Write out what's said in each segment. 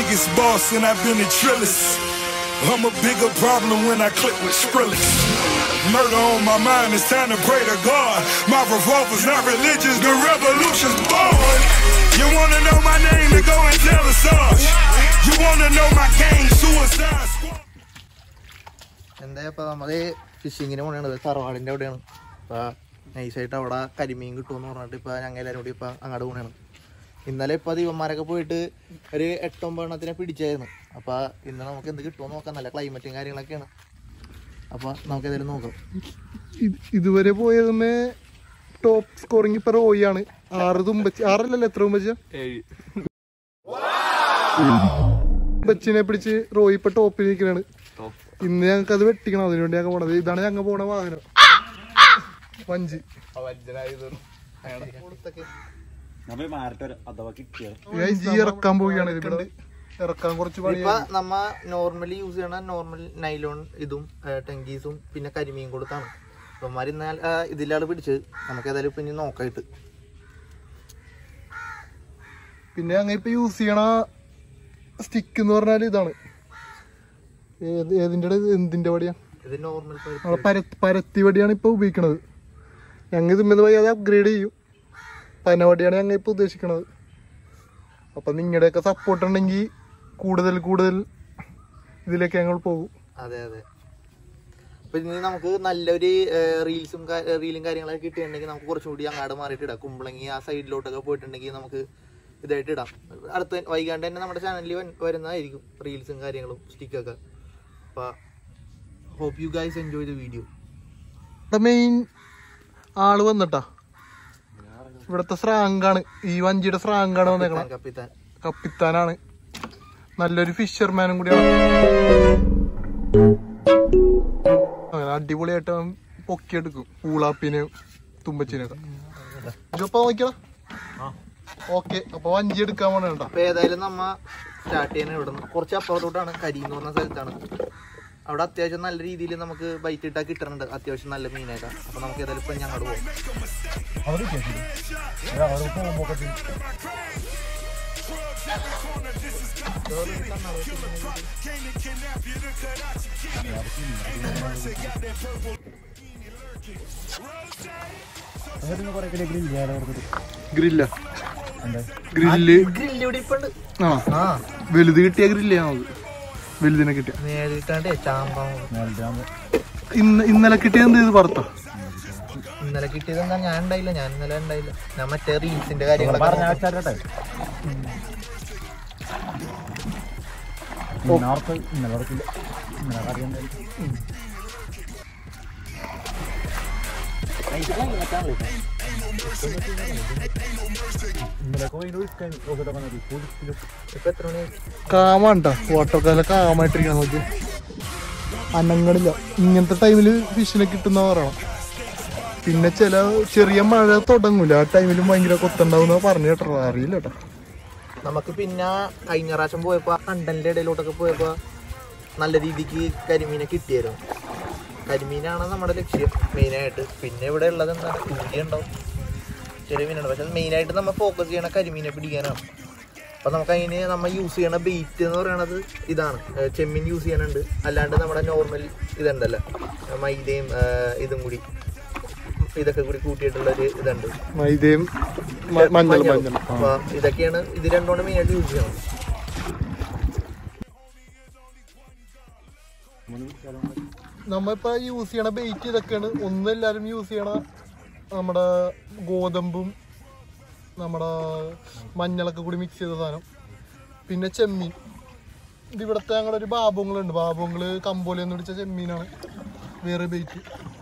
biggest boss and I've been a trillist. I'm a bigger problem when I click with Skrillex. Murder on my mind, it's time to pray to God. My revolver's not religious, the revolution's born. You wanna know my name, then go and tell us Sarge. You wanna know my gang, Suicide Squad. എന്താ ഇപ്പൊ നമ്മള് ഫിഷിങ്ങിന് പോണത് തറവാടിന്റെ അവിടെയാണ് ഇപ്പൊ നൈസായിട്ട് അവിടെ കരിമീൻ കിട്ടുമെന്ന് പറഞ്ഞിട്ട് ഇപ്പൊ ഞങ്ങൾ എല്ലാവരും കൂടി ഇപ്പൊ അങ്ങോട്ട് പോണാണ് ഇന്നലെ ഇപ്പൊ ദീപന്മാരൊക്കെ പോയിട്ട് ഒരു എട്ടൊമ്പതെണ്ണത്തിനെ പിടിച്ചായിരുന്നു അപ്പൊ ഇന്ന് നമുക്ക് എന്ത് കിട്ടുമോ നോക്കാം നല്ല ക്ലൈമറ്റും കാര്യങ്ങളൊക്കെയാണ് അപ്പൊ നമുക്ക് ഏതായാലും നോക്കാം ഇത് ഇതുവരെ പോയതുമേ ടോപ്പ് സ്കോറിംഗ് ഇപ്പൊ റോയി ആണ് ആറ് തുമ്പച്ച് ആറല്ലല്ലോ എത്ര തുമ്പച്ച തുമ്പച്ചിനെ പിടിച്ച് റോയി ഇപ്പൊ ടോപ്പിൽ നിൽക്കണാണ് ഇന്ന് ഞങ്ങൾക്ക് അത് വെട്ടിക്കണം അതിനുവേണ്ടി ഞങ്ങൾ പോണത് ഇതാണ് ഞങ്ങൾ പോണ വാഹനം വഞ്ചി Guys, ഈ ഇറക്കാൻ പോവുകയാണ് ഇതിവിടെ ഇറക്കാൻ കുറച്ച് ഇപ്പൊ പണിയാണ് നമ്മ നോർമലി യൂസ് ചെയ്യണ നോർമൽ നൈലോൺ ഇതും ടെങ്കീസും പിന്നെ കരിമീൻ കൊടുത്താണ് ഇപ്പന്മാർ എന്നാൽ ഇതിലാണ് പിടിച്ചത് നമുക്ക് ഏതായാലും ഇപ്പൊ ഇനി നോക്കായിട്ട് പിന്നെ ഞങ്ങൾ ഇപ്പൊ യൂസ് ചെയ്യണ സ്റ്റിക്ക് എന്ന് പറഞ്ഞാൽ ഇതാണ് ഏത് ഏതിന്റെ ഇട- എന്തിന്റെ വടിയാ ഇത് നോർമൽ നമ്മളെ പരത്തി പരത്തി വടിയാണ് ഇപ്പൊ ഉപയോഗിക്കണത് ഞങ്ങൾ ഇതുമ്മത് പോയി അത് അപ്ഗ്രേഡ് ചെയ്യും പനവടിയാണ് ഞങ്ങൾ ഇപ്പൊ ഉദ്ദേശിക്കണത് അപ്പൊ നിങ്ങളുടെയൊക്കെ സപ്പോർട്ട് ഉണ്ടെങ്കിൽ കൂടുതൽ കൂടുതൽ ഇതിലേക്ക് ഞങ്ങൾ പോകും അതെ അതെ അപ്പൊ ഇനി നമുക്ക് നല്ലൊരു റീൽസും റീലും കാര്യങ്ങളൊക്കെ കിട്ടിയിട്ടുണ്ടെങ്കിൽ നമുക്ക് കുറച്ചും കൂടി അങ്ങാട് മാറിയിട്ട് ഇടാം കുമ്പളങ്ങി ആ സൈഡിലോട്ടൊക്കെ പോയിട്ടുണ്ടെങ്കിൽ നമുക്ക് ഇതായിട്ട് ഇടാം അടുത്ത വൈകാണ്ട് തന്നെ നമ്മുടെ ചാനലിൽ വരുന്നതായിരിക്കും റീൽസും കാര്യങ്ങളും സ്റ്റിക്കൊക്കെ അപ്പൊ hope you guys enjoy the video ഇവിടെ മെയിൻ ആള് വന്നിട്ടാ ഇവിടത്തെ സ്രാങ്കാണ് ഈ വഞ്ചിയുടെ സ്രാങ്കാണ് വന്നേക്കണം കപ്പിത്താൻ കപ്പിത്താനാണ് നല്ലൊരു ഫിഷർമാനും കൂടിയാണ് അങ്ങനെ അടിപൊളിയായിട്ട് അവൻ പൊക്കിയെടുക്കും പൂളാപ്പിനെയും തുമ്പച്ചിനെയൊക്കെ ഇതൊക്കെ നോക്കിയടാ ഓക്കെ അപ്പൊ വഞ്ചി എടുക്കാൻ വേണ്ട അപ്പൊ ഏതായാലും നമ്മ സ്റ്റാർട്ട് ചെയ്യുന്ന ഇവിടെ നിന്ന് കുറച്ച് അപ്പുറത്തോട്ടാണ് കരി എന്ന് പറഞ്ഞ സ്ഥലത്താണ് അവിടെ അത്യാവശ്യം നല്ല രീതിയിൽ നമുക്ക് ബൈറ്റ് ഇട്ടാ കിട്ടുന്നുണ്ട് അത്യാവശ്യം നല്ല മീനൊക്കെ അപ്പൊ നമുക്ക് ഏതായാലും ഇപ്പൊ ഞങ്ങോട്ട് പോകും ഗ്രില്ല ഗ്രില്ല് ഗ്രില്ല് ഇവിടെ ഇപ്പുണ്ട് ആ ആ വലുത് കിട്ടിയ ഗ്രില്ല നമുക്ക് വലുതിനെ കിട്ടിയ നേരിട്ടാണ്ട് ചാമ്പാ ഇന്ന് ഇന്നലെ കിട്ടിയ എന്ത് ചെയ്ത് പറത്ത ഇന്നലെ കിട്ടിയത് എന്താ ഞാൻ ഉണ്ടായില്ല ഞാൻ ഇന്നലെ ഉണ്ടായില്ല ഞാൻ മറ്റേ റീൽസിന്റെ കാര്യങ്ങളൊക്കെ നോക്കും. ഇപ്പൊ എത്ര മണി കാമാണ്ട ഓട്ടോക്കാല കാമായിട്ടിരിക്കണം നോക്കി അനങ്ങളില്ല ഇങ്ങനത്തെ ടൈമില് ഫിഷിനെ കിട്ടുന്ന പറയണം പിന്നെ ചില ചെറിയ മഴ തുടങ്ങൂല ആ ടൈമിലും ഭയങ്കര കൊത്തുണ്ടാവും പറഞ്ഞു കേട്ടോ അറിയില്ല കേട്ടോ നമുക്ക് പിന്നെ കഴിഞ്ഞ പ്രാവശ്യം പോയപ്പോ കണ്ടലിന്റെ ഇടയിലോട്ടൊക്കെ പോയപ്പോ നല്ല രീതിക്ക് കരിമീനെ കിട്ടിയായിരുന്നു കരിമീനാണ് നമ്മുടെ ലക്ഷ്യം മെയിനായിട്ട് പിന്നെ ഇവിടെ ഉള്ളത് എന്താ കൂലി ഉണ്ടാവും ചെറിയ മീനാണ് പക്ഷെ മെയിനായിട്ട് നമ്മൾ ഫോക്കസ് ചെയ്യണ കരിമീനെ പിടിക്കാനാണ് അപ്പൊ നമുക്ക് അതിന് നമ്മൾ യൂസ് ചെയ്യണ ബെയ്റ്റ് എന്ന് പറയുന്നത് ഇതാണ് ഏർ ചെമ്മീൻ യൂസ് ചെയ്യാനുണ്ട് അല്ലാണ്ട് നമ്മുടെ നോർമൽ ഇതുണ്ടല്ലോ മൈദയും ഏർ ഇതും കൂടി ഇതൊക്കെ കൂടി കൂട്ടിയിട്ടുള്ള ഒരു ഇതുണ്ട് മൈദയും മ- മഞ്ഞൾ മഞ്ഞൾ ആ. അപ്പൊ ഇതൊക്കെയാണ് ഇത് രണ്ടുകൊണ്ട് മെയിൻ ആയിട്ട് യൂസ് ചെയ്യണം നമ്മളിപ്പോ യൂസ് ചെയ്യണ ബെയ്റ്റ് ഇതൊക്കെയാണ് ഒന്നും എല്ലാരും യൂസ് ചെയ്യണ നമ്മുടെ ഗോതമ്പും നമ്മുടെ മഞ്ഞളൊക്കെ കൂടി മിക്സ് ചെയ്ത സാധനം പിന്നെ ചെമ്മീൻ ഇത് ഇവിടുത്തെ ഞങ്ങളുടെ ഒരു ബാബുങ്ങളുണ്ട് ബാബുങ്ങള് കമ്പോലി എന്ന് പിടിച്ച ചെമ്മീനാണ് വേറെ ബെയ്റ്റ്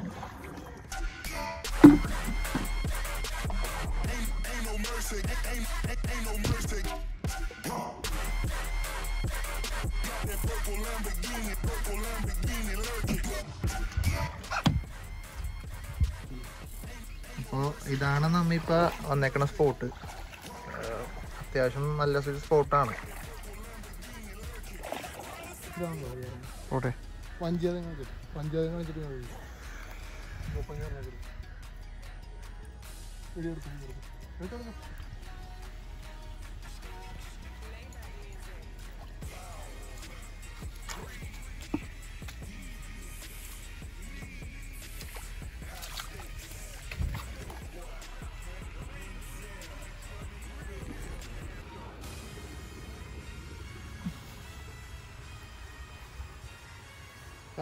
അപ്പോൾ ഇതാണ് നമ്മ ഇപ്പൊ വന്നേക്കണ സ്പോട്ട് അത്യാവശ്യം നല്ല സ്പോട്ടാണ് ഓട്ടെ പഞ്ചായത്ത് കാണിച്ചിട്ട് പഞ്ചായത്ത് കാണിച്ചിട്ട് ഞാൻ പോയി. ഒപ്പം ഞാൻ ഇറങ്ങി. വീഡിയോ എടുത്തു, വീഡിയോ എടുത്തു. എടുത്തോ, എടുത്തോ.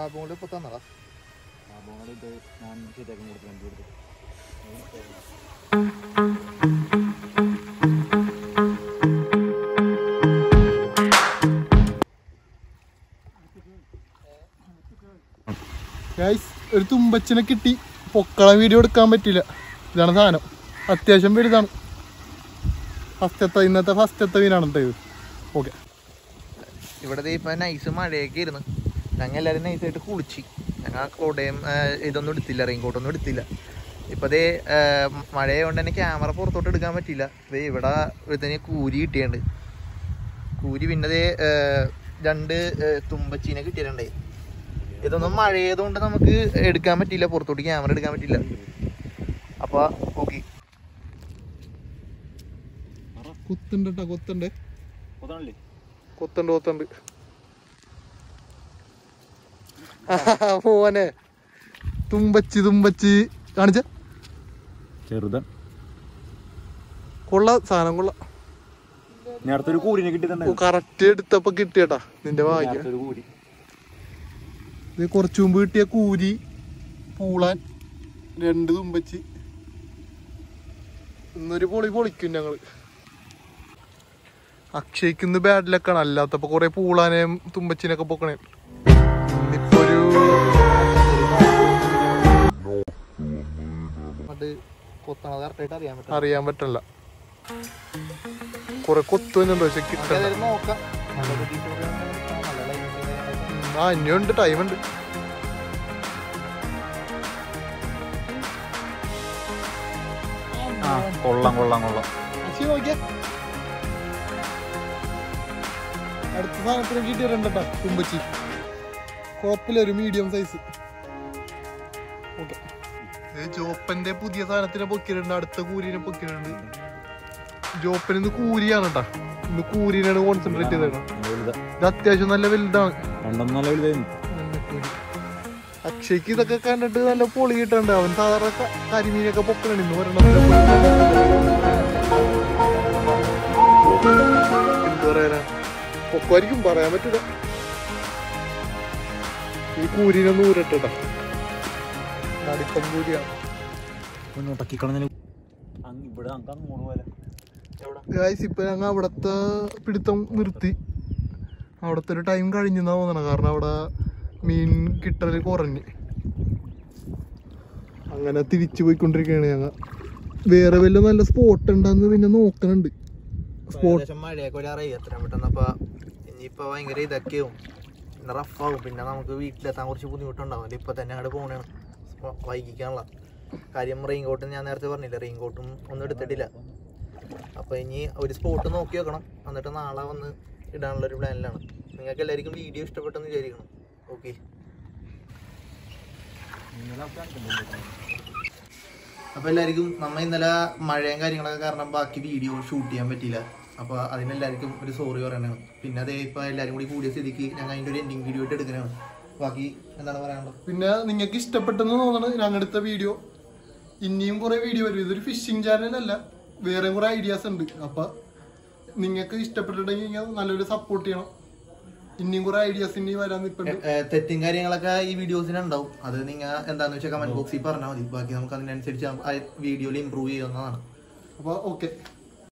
കാബ് കൊണ്ട് ഇപ്പൊ തന്നതാ ഗൈസ് ഒരു തുമ്പച്ചനെ കിട്ടി പൊക്കള വീഡിയോ എടുക്കാൻ പറ്റില്ല ഇതാണ് സാധനം അത്യാവശ്യം വലുതാണ് ഫസ്റ്റത്തെ ഇന്നത്തെ ഫസ്റ്റത്തെ മീനാണ് കേട്ടോ ഇത് ഓക്കെ ഇവിടെ ദേ ഇപ്പൊ നൈസ് മഴയൊക്കെ ഇരുന്ന് ഞങ്ങൾ എല്ലാവരും നൈസായിട്ട് കുളിച്ച് ഞങ്ങൾ കോടയും ആ, ഇതൊന്നും എടുത്തില്ല റെയിൻ കോട്ടൊന്നും എടുത്തില്ല ഇപ്പൊ ദേ ആ, മഴയായതുകൊണ്ട് തന്നെ ക്യാമറ പുറത്തോട്ട് എടുക്കാൻ പറ്റില്ല ദേ ഇവിടെ ഇതിന് കൂരി കിട്ടിയുണ്ട് കൂരി പിന്നെ ദേ ആ, രണ്ട് ആ, തുമ്പച്ചീനെ കിട്ടിയിട്ടുണ്ടേ ഇതൊന്നും മഴയതുകൊണ്ട് നമുക്ക് എടുക്കാൻ പറ്റില്ല പുറത്തോട്ട് ക്യാമറ എടുക്കാൻ പറ്റില്ല അപ്പൊ ഓക്കെ കൊത്തുണ്ട് കേട്ടോ കൊത്തുണ്ട് കൊത്തുണ്ട് കൊത്തുണ്ട് മോനെ തുമ്പച്ചി തുമ്പച്ചി കാണിച്ച ചെറുതൻ കൊള്ള സാധനം കൊള്ള നേരത്തെ ഒരു കൂരിനെ കിട്ടിയിട്ടുണ്ടായിരുന്നു കറക്റ്റ് എടുത്തപ്പോ കിട്ടിയട്ടാ നിന്റെ ഭാഗ്യം നേരത്തെ ഒരു കൂരി ഇത് കുറച്ചു മുമ്പ് കിട്ടിയ കൂരി പൂളാൻ രണ്ട് തുമ്പച്ചി ഇന്നൊരു പൊളി പൊളിക്കും ഞങ്ങള് അക്ഷയ്ക്ക് ബാഡ് ലക്കാണ് അല്ലാത്തപ്പോ കൊറേ പൂളാനെയും തുമ്പച്ചിനൊക്കെ പൊക്കണേ ഇന്നിപ്പോ ഒരു അത് കൊത്തണത് കറക്റ്റായിട്ട് അറിയാൻ പറ്റും അറിയാൻ പറ്റില്ല കൊറേ കൊത്തു തന്നെയുണ്ടോ പക്ഷെ നമുക്ക് കിട്ടണ്ട ഏതായാലും നോക്കാം നല്ല കിട്ടിയിട്ട് നല്ല ലൈൻ ആ ഇനിയുണ്ട് ടൈമുണ്ട് ആ കൊള്ളാം കൊള്ളാം കൊള്ളാം അക്ഷയ് നോക്കിയാ അടുത്ത സാധനത്തിന് കിട്ടിയിട്ടുണ്ടോ തുമ്പച്ചി കുഴപ്പമില്ല ഒരു മീഡിയം സൈസ് ഓക്കെ ജോപ്പന്റെ പുതിയ സാധനത്തിനെ പൊക്കിയിട്ടുണ്ട് അടുത്ത കൂരിനെ പൊക്കിയിട്ടുണ്ട് ജോപ്പൻ ഇന്ന് കൂരിയാണ് കേട്ടാ ഇന്ന് കൂരിനാണ് കോൺസെൻട്രേറ്റ് ചെയ്തേക്കണം വലുതാ ഇത് അത്യാവശ്യം നല്ല വലുതാണ് രണ്ടെണ്ണം നല്ല വലുതായിരുന്നു അക്ഷയ്ക്ക് ഇതൊക്കെ കണ്ടിട്ട് നല്ല പൊളി കിട്ടണ്ട് അവൻ സാധാരണ ക- കരിമീനൊക്കെ പൊക്കണുണ്ട് ഇന്ന് ഒരെണ്ണം എന്ത് പറയാനാ പൊക്കുമായിരിക്കും പറയാൻ പറ്റില്ല ഈ കൂരിനൊന്നും ഊരട്ടാ നടിപ്പം കൂരിയാണ് മുന്നോട്ടാക്കി കളഞ്ഞ അങ്ങ് ഇവിടെ അങ്ങ് അങ്ങോട്ട് പോലെ ഗായ്സ് ഇപ്പൊ ഞങ്ങൾ അവിടത്തെ പിടുത്തം നിർത്തി അവിടത്തെ ഒരു ടൈം കഴിഞ്ഞെന്നാ തോന്നണം കാരണം അവിടെ മീൻ കിട്ടല് കുറഞ്ഞ് അങ്ങനെ തിരിച്ചു പോയിക്കൊണ്ടിരിക്കുകയാണ് ഞങ്ങൾ വേറെ വല്ല നല്ല സ്പോട്ട് ഉണ്ടെന്ന് പിന്നെ നോക്കണുണ്ട് സ്പോട്ട് ഏകദേശം മഴയൊക്കെ ഒരു അറിയാം എത്രയും പെട്ടെന്ന് അപ്പൊ ഇനിയിപ്പോ ഭയങ്കര ഇതൊക്കെയാവും പിന്നെ റഫാവും പിന്നെ നമുക്ക് വീട്ടിലെത്താൻ കുറച്ച് ബുദ്ധിമുട്ടുണ്ടാവും അല്ലെ ഇപ്പൊ തന്നെ അങ്ങോട്ട് പോകണേണ് വൈകിക്കാനുള്ള കാര്യം റെയിൻ കോട്ടും ഞാൻ നേരത്തെ പറഞ്ഞില്ല റെയിൻ കോട്ടും ഒന്നും എടുത്തിട്ടില്ല അപ്പൊ ഇനി ഒരു സ്പോട്ട് നോക്കി വെക്കണം എന്നിട്ട് നാളെ വന്ന് ഇടാനുള്ള ഒരു പ്ലാനിലാണ് നിങ്ങൾക്ക് എല്ലാവർക്കും വീഡിയോ ഇഷ്ടപ്പെട്ടെന്ന് വിചാരിക്കണം ഓക്കെ അപ്പൊ എല്ലാവർക്കും നമ്മ ഇന്നലെ മഴയും കാര്യങ്ങളൊക്കെ കാരണം ബാക്കി വീഡിയോ ഷൂട്ട് ചെയ്യാൻ പറ്റിയില്ല അപ്പൊ അതിനെല്ലാവർക്കും ഒരു സോറി പറയണതാണ് പിന്നെ അതേ ഇപ്പൊ എല്ലാരും കൂടി കൂടിയ സ്ഥിതിക്ക് ഞങ്ങൾ അതിന്റെ ഒരു എൻഡിങ് വീഡിയോ ആയിട്ട് എടുക്കുന്നതാണ് ബാക്കി എന്താണ് പറയാനുള്ളത് പിന്നെ നിങ്ങൾക്ക് ഇഷ്ടപ്പെട്ടെന്ന് തോന്നണം ഞങ്ങളുടെ വീഡിയോ ഇനിയും കുറെ വീഡിയോ വരും ഇതൊരു ഫിഷിംഗ് ചാനലല്ല വേറെ കുറെ ഐഡിയാസ് ഉണ്ട് അപ്പൊ നിങ്ങൾക്ക് ഇഷ്ടപ്പെട്ടിട്ടുണ്ടെങ്കിൽ നല്ലൊരു സപ്പോർട്ട് ചെയ്യണം ഇനിയും കുറെ ഐഡിയാസ് ഇനി വരാൻ നിൽപ്പുണ്ട് ഏ, തെറ്റും കാര്യങ്ങളൊക്കെ ഈ വീഡിയോസിന് ഉണ്ടാവും അത് നിങ്ങൾ എന്താന്ന് വെച്ചാൽ കമന്റ് ബോക്സിൽ പറഞ്ഞാൽ മതി ബാക്കി നമുക്ക് അതിനനുസരിച്ച് ആ വീഡിയോയിൽ ഇമ്പ്രൂവ് ചെയ്യുന്നതാണ് അപ്പൊ ഓക്കെ